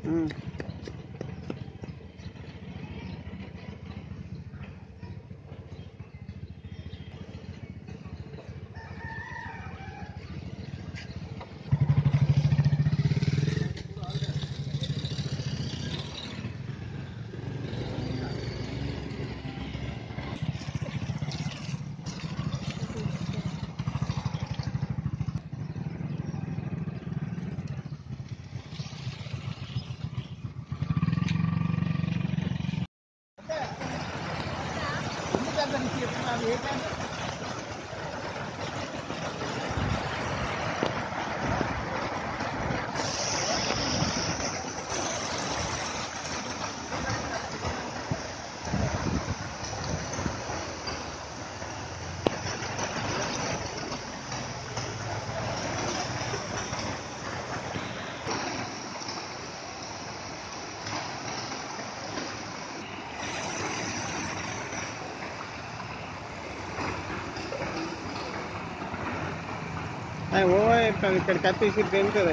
ఓ ఇక్కడ కప్పేసి పెంచుతుంది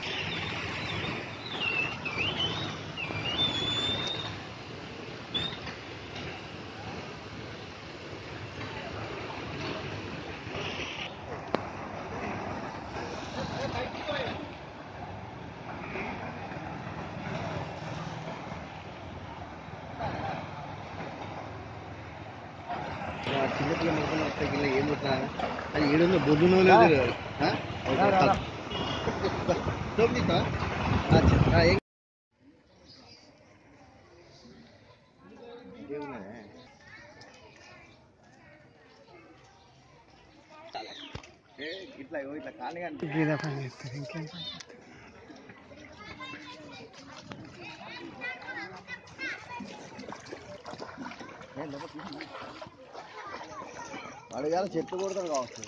చిన్నపిల్ల మొత్తం వస్తాయి గిల్ల ఏం ముట్లా అది ఏడుందో బొద్దునో లేదు ఆ? టోపీ తీస్తావా? ఆ, చి- ఆ, ఏం- ఏమున్నదే? ఏ, ఇట్లా ఇగో ఇట్లా ఖాళీగా అనిపి- గీద పని చేస్తారు ఇంకేం పని చేస్తారు? ఏ, లోపల తీసి. వాడు ఇవాళ చెట్లు కొడతాడు కావచ్చు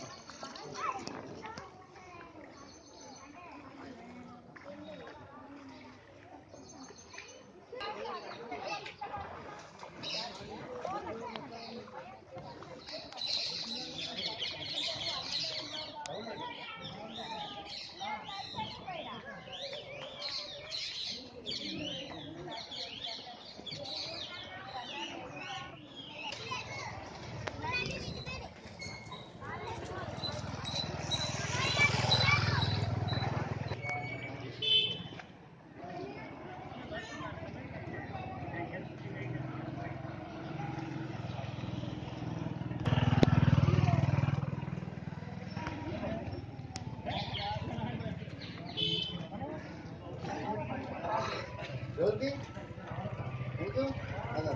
ఎవరికి ఎందుకు అదా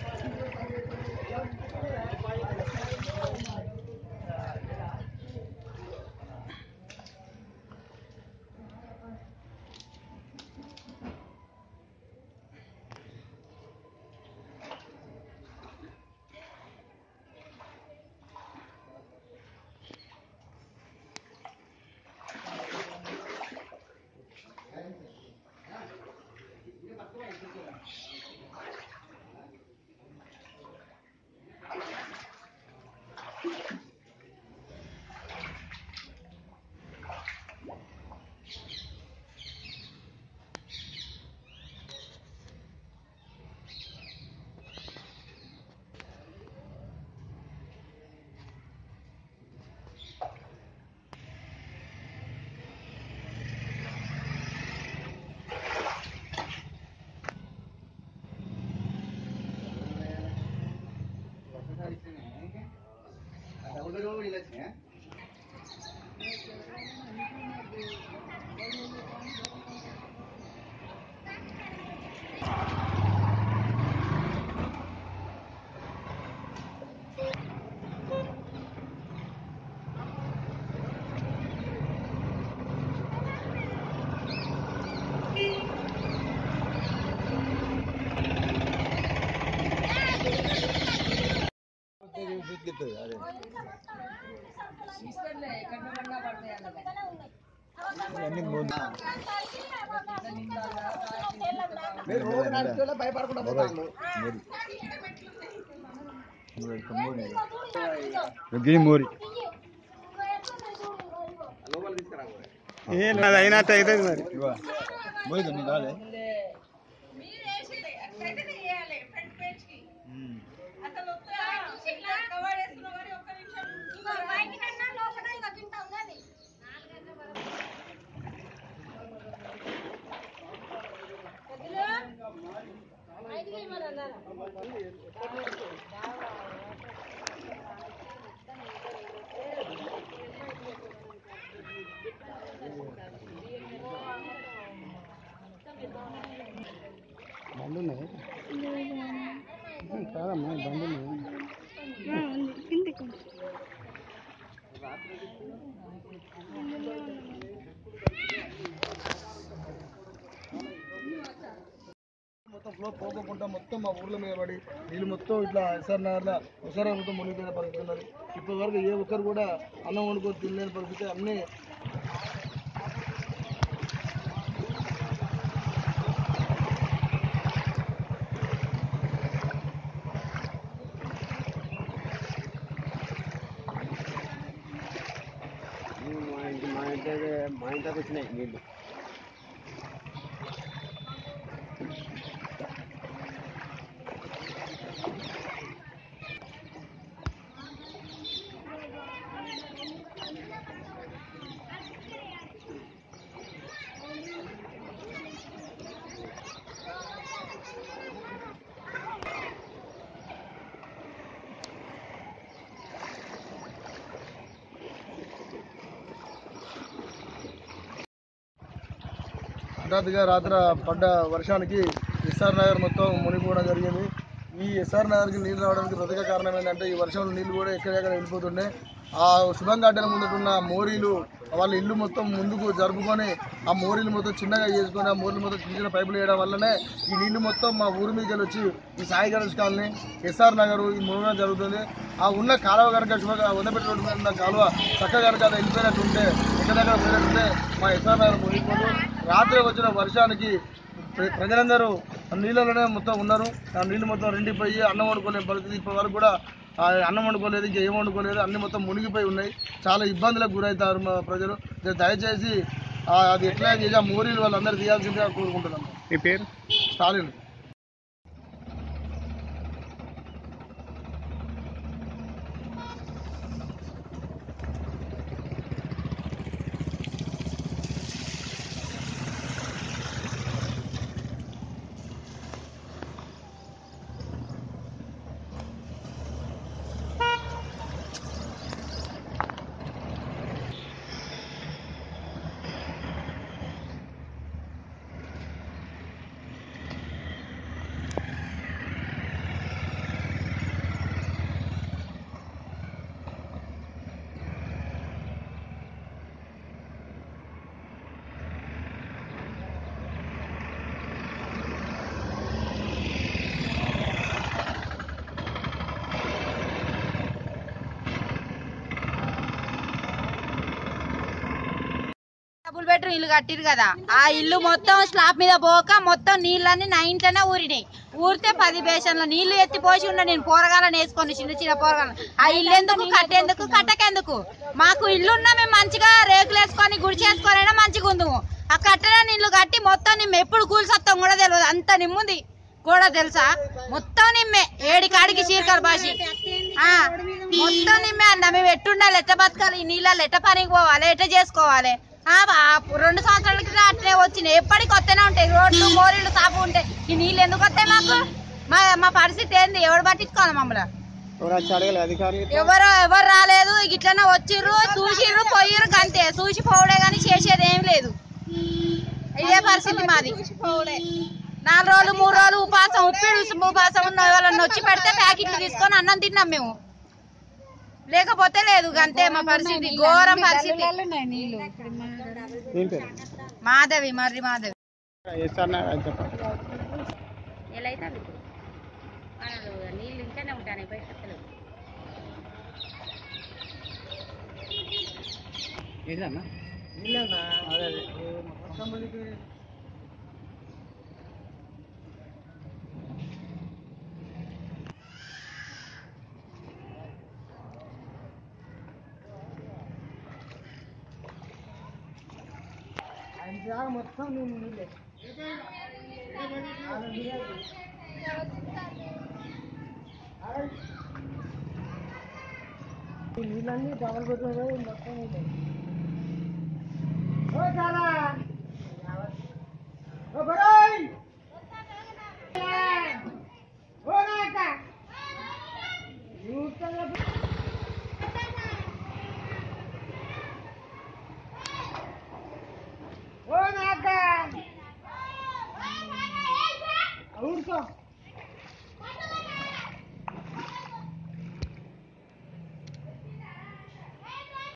అదే మీరు రోజు నడిచేలా భయపడకుండా పోతాను మోరి లోపల తీసుకురా ఏ నాది అయినట్టు అవుతుంది మరి మోరి కొన్ని కాలే బండి ఉన్నాయి కాదమ్మా బండి ఉన్నాయి మొత్తం ఫ్లో పోకుండా మొత్తం మా ఊర్లో మీద పడి నీళ్ళు మొత్తం ఇట్లా ఎస్ఆర్ నగర్లో ఒకసారి మొత్తం మునిగిపోయిన పరిస్థితి ఉన్నది ఇప్పటి వరకు ఏ ఒక్కరు కూడా అన్నం వండుకొని తినలేని పరిస్థితి అన్నీ మా ఇంటి మా ఇంటి మా ఇంటికి వచ్చినాయి నీళ్ళు హఠాత్తుగా రాత్రి పడ్డ వర్షానికి ఎస్ఆర్ నగర్ మొత్తం మునిగిపోవడం జరిగింది ఈ ఎస్ఆర్ నగర్కి నీళ్ళు రావడానికి ప్రధాన కారణం ఏంటంటే ఈ వర్షంలో నీళ్ళు కూడా ఎక్కడెక్కడ వెళ్ళిపోతుండే ఆ శుభం గార్డెన్ ముందున్న మోరీలు వాళ్ళ ఇల్లు మొత్తం ముందుకు జరుపుకొని ఆ మోరీలు మొత్తం చిన్నగా చేసుకొని ఆ మోరీలు మొత్తం చిన్న చిన్న పైపులు వేయడం వల్లనే ఈ నీళ్లు మొత్తం మా ఊరి మీదకి వచ్చి ఈ సాయి గణేష్ కాలనీ ఎస్ఆర్ నగర్ ఈ మునగడం జరుగుతుంది ఆ ఉన్న కాలువ కనుక శుభ వందపెట్టి రోడ్డు మీద ఉన్న కాలువ చక్కగా కనుక అది వెళ్ళిపోయినట్టు ఉంటే ఎక్కడ దగ్గర పోయినట్టుంటే మా ఎస్ఆర్ నగర్ మునిగిపోదు రాత్రి వచ్చిన వర్షానికి ప్ర- ప్రజలందరూ ఆ నీళ్ళలోనే మొత్తం ఉన్నారు ఆ నీళ్ళు మొత్తం రెండిపోయి అన్నం వండుకోలేని పరిస్థితి ఇప్పటి వరకు కూడా ఆ అన్నం వండుకోలేదు ఇంకా ఏం వండుకోలేదు అన్ని మొత్తం మునిగిపోయి ఉన్నాయి చాలా ఇబ్బందులకు గురవుతారు మా ప్రజలు దయ- దయచేసి ఆ అది ఎట్లా చేసి ఆ మోరీలు వాళ్ళందరూ తీయాల్సిందిగా కోరుకుంటున్నాను మీ పేరు స్టాలిన్ డబుల్ బెడ్రూమ్ ఇల్లు కట్టిరు కదా ఆ ఇల్లు మొత్తం స్లాబ్ మీద పోక మొత్తం నీళ్ళన్నీ నా ఇంట్లోనే ఊరినాయి ఊరితే పది బేషన్ల నీళ్లు ఎత్తి పోసి ఉన్న నేను పోరగాలను వేసుకొని చిన్న చిన్న పోరగాలను ఆ ఇల్లు ఎందుకు కట్టేందుకు కట్టకెందుకు మాకు ఇల్లు ఉన్నా మేము మంచిగా రేకులు వేసుకొని గుడిచేసుకొని అయినా మంచిగా ఉందుము ఆ కట్టెల నీళ్లు కట్టి మొత్తం నిమ్మ ఎప్పుడు కూల్సొస్తాం కూడా తెలియదు అంత నిమ్ముంది కూడా తెలుసా మొత్తం నిమ్మే ఏడి కాడికి చీరకల బాసి ఆ, మొత్తం నిమ్మే అన్న మేము ఎట్టుండాలి ఎట్ట బతకాలి ఈ నీళ్ళల్లో ఎట్ట పనికి పోవాలి ఎట్ట చేసుకోవాలి ఆ, ఆ, రెండు సంవత్సరాల క్రితం అట్లే వచ్చినాయి ఎప్పటికి వస్తూనే ఉంటాయి రోడ్లు మోరీలు సాపు ఉంటాయి ఈ నీళ్ళు ఎందుకు వస్తాయి మాకు మా మా పరిస్థితి ఏంది ఎవడు పట్టించుకోవాలి మమ్మల్ని ఎవరు వచ్చి అడగలేదు అధికారులు ఎవరు ఎవరు రాలేదు ఇట్లనే వచ్చిర్రు చూసిర్రు పోయిర్రు గంతే చూసి పోవడే కానీ చేసేది ఏం లేదు ఇదే పరిస్థితి మాది నాలుగు రోజులు మూడు రోజులు ఉపాసం ఉప్పిడి ఉపాసం ఉన్న వాళ్ళని వచ్చి పెడితే ప్యాకెట్లు తీసుకొని అన్నం తిన్నాం మేము లేకపోతే లేదు గంతే మా పరిస్థితి ఘోరం పరిస్థితి ఏం పేరు మాధవి మర్రి మాధవి ఎస్ఆర్ నగర్ చెప్పండి ఎలా అయితే ఇప్పుడు నీళ్ళు ఇంట్లోనే ఉంటాయి బయట ఏంటన్నా అదే అదే మొత్తం నేను నీళ్ళే నీళ్ళన్నీ డబల్ బెడ్రూమ్ మొత్తం